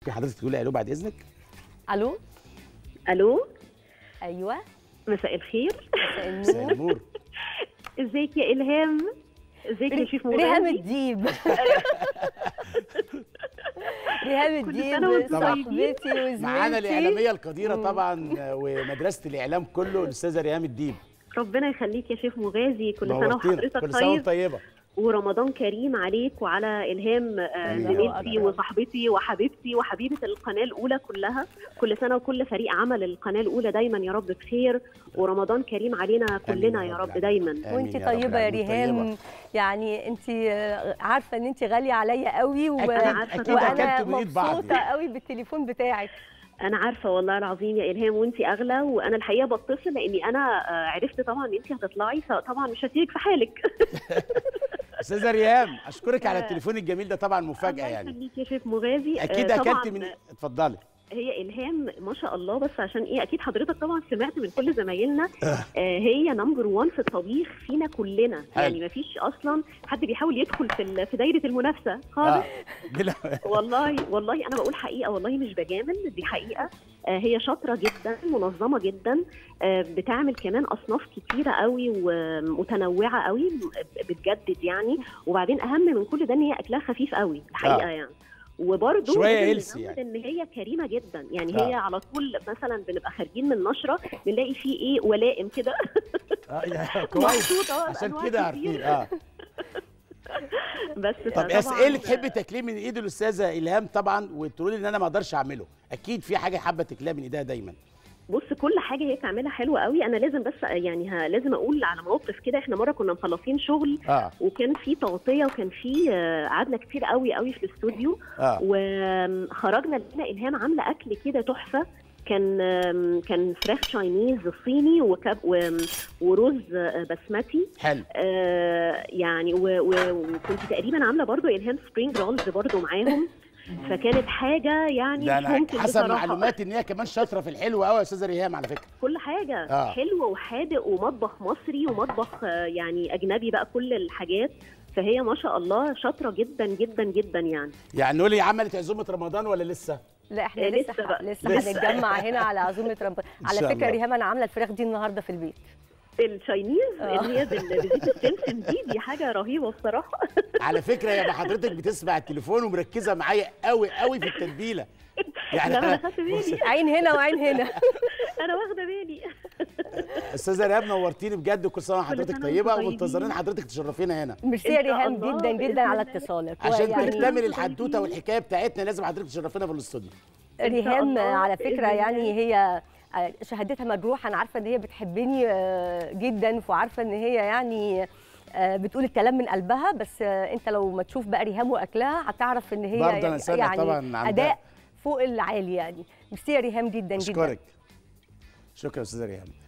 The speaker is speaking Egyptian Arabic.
ممكن حضرتك تقولي الو بعد اذنك الو الو ايوه مساء الخير مساء مساء النور النور ازيك يا الهام ازيك يا شيف ريهام مغازي الديب ريهام كل الديب سنة وانتم صاحبتي وزميلتي معانا الاعلاميه القديره طبعا ومدرسه الاعلام كله الاستاذه ريهام الديب ربنا يخليك يا شيف مغازي كل سنه نورتينا. وحضرتك كل سنه وانت طيب طيبه ورمضان كريم عليك وعلى الهام آه، الله زميلتي أكبر. وصاحبتي وحبيبتي وحبيبه القناه الاولى كلها كل سنه وكل فريق عمل القناه الاولى دايما يا رب بخير ورمضان كريم علينا كلنا آمين يا رب رب العالمين. دايما آمين وانت يا رب طيبه يا العالمين، ريهام طيبة. يعني انت عارفه ان انت غاليه عليا قوي و... أكيد- عارفة اكيد طبعاً. وانا اكلتوا من ايد بعض مبسوطه قوي بالتليفون بتاعك انا عارفه والله العظيم يا الهام وانت اغلى وانا الحقيقه بتصل لاني انا آه، عرفت طبعا ان انت هتطلعي فطبعا مش هسيبك في حالك استاذه ريهام اشكرك على التليفون الجميل ده طبعا مفاجاه الله يعني يخليك يا شيف مغازي اكيد آه، طبعاً اكلت من اتفضلي هي الهام ما شاء الله بس عشان ايه اكيد حضرتك طبعا سمعت من كل زمايلنا آه هي نمبر 1 في الطبيخ فينا كلنا حلو. يعني ما فيش اصلا حد بيحاول يدخل في ال- في دايره المنافسه خالص اه بلا والله والله انا بقول حقيقه والله مش بجامل دي حقيقه آه هي شاطره جدا منظمه جدا آه بتعمل كمان اصناف كتيره قوي ومتنوعه قوي بتجدد يعني وبعدين اهم من كل ده ان هي اكلها خفيف قوي الحقيقه آه. يعني وبرضه شوية لازم هيلثي نزود يعني. ان هي كريمه جدا يعني آه. هي على طول مثلا بنبقى خارجين من نشره بنلاقي فيه ايه ولائم كده آه يا كويس مبسوطة عشان بأنواع كده كتير. عارفين اه بس طب فطبعاً- اس ايه اللي تحبي تاكليه من ايد الاستاذه الهام طبعا وتقولي لي ان انا ما اقدرش اعمله اكيد في حاجه حابه تاكلها من ايديها دايما بص كل حاجه هي بتعملها حلوه قوي انا لازم بس يعني ها لازم اقول على موقف كده احنا مره كنا مخلصين شغل اه وكان في تغطيه وكان في آه، قعدنا كتير قوي قوي في الاستوديو اه وخرجنا لقينا الهام عامله اكل كده تحفه كان آم، كان فراخ تشاينيز صيني وكب و- ورز آه، بسمتي حلو آه، يعني و- و- وكنت تقريبا عامله برضو الهام سبرينج رولز برضو معاهم فكانت حاجه يعني ده مش انا ممكن حسب بصراحة. معلوماتي ان هي كمان شاطره في الحلو قوي يا استاذه ريهام على فكره كل حاجه آه. آه. حلو وحادق ومطبخ مصري ومطبخ آه، يعني اجنبي بقى كل الحاجات فهي ما شاء الله شاطره جدا جدا جدا يعني يعني نقولي عملت عزومه رمضان ولا لسه لا احنا آه، لسه لسه ح- بقى. لسه لسه. هنتجمع هنا على عزومه رمضان إن على شاء فكره الله. ريهام انا عامله الفراخ دي النهارده في البيت التشاينيز آه. اللي هي بال- بزيت السمسم دي دي حاجه رهيبه بصراحه على فكره يا حضرتك بتسمع التليفون ومركزه معايا قوي قوي في التتبيله يعني لا انا خدت بالي عين هنا وعين هنا انا واخده بالي استاذه ريهام نورتيني بجد وكل سنه وحضرتك سنة طيبه وانتم ومنتظرين طيبين. حضرتك تشرفينا هنا ميرسي يا إن شاء ريهام الله، جدا بإذن جدا على الله. اتصالك عشان ويعني تكتمل طيبين. الحدوته والحكايه بتاعتنا لازم حضرتك تشرفينا في الاستوديو إن شاء ريهام الله، على بإذن فكره الله. يعني هي آه، شهادتها مجروحه انا عارفه ان هي بتحبني آه، جدا وعارفه ان هي يعني آه، بتقول الكلام من قلبها بس آه، انت لو ما تشوف بقى ريهام واكلها هتعرف ان هي برضه أنا سامع يعني طبعاً عندها. اداء فوق العالي يعني ميرسي يا ريهام جدا جدا اشكرك شكرا يا استاذه ريهام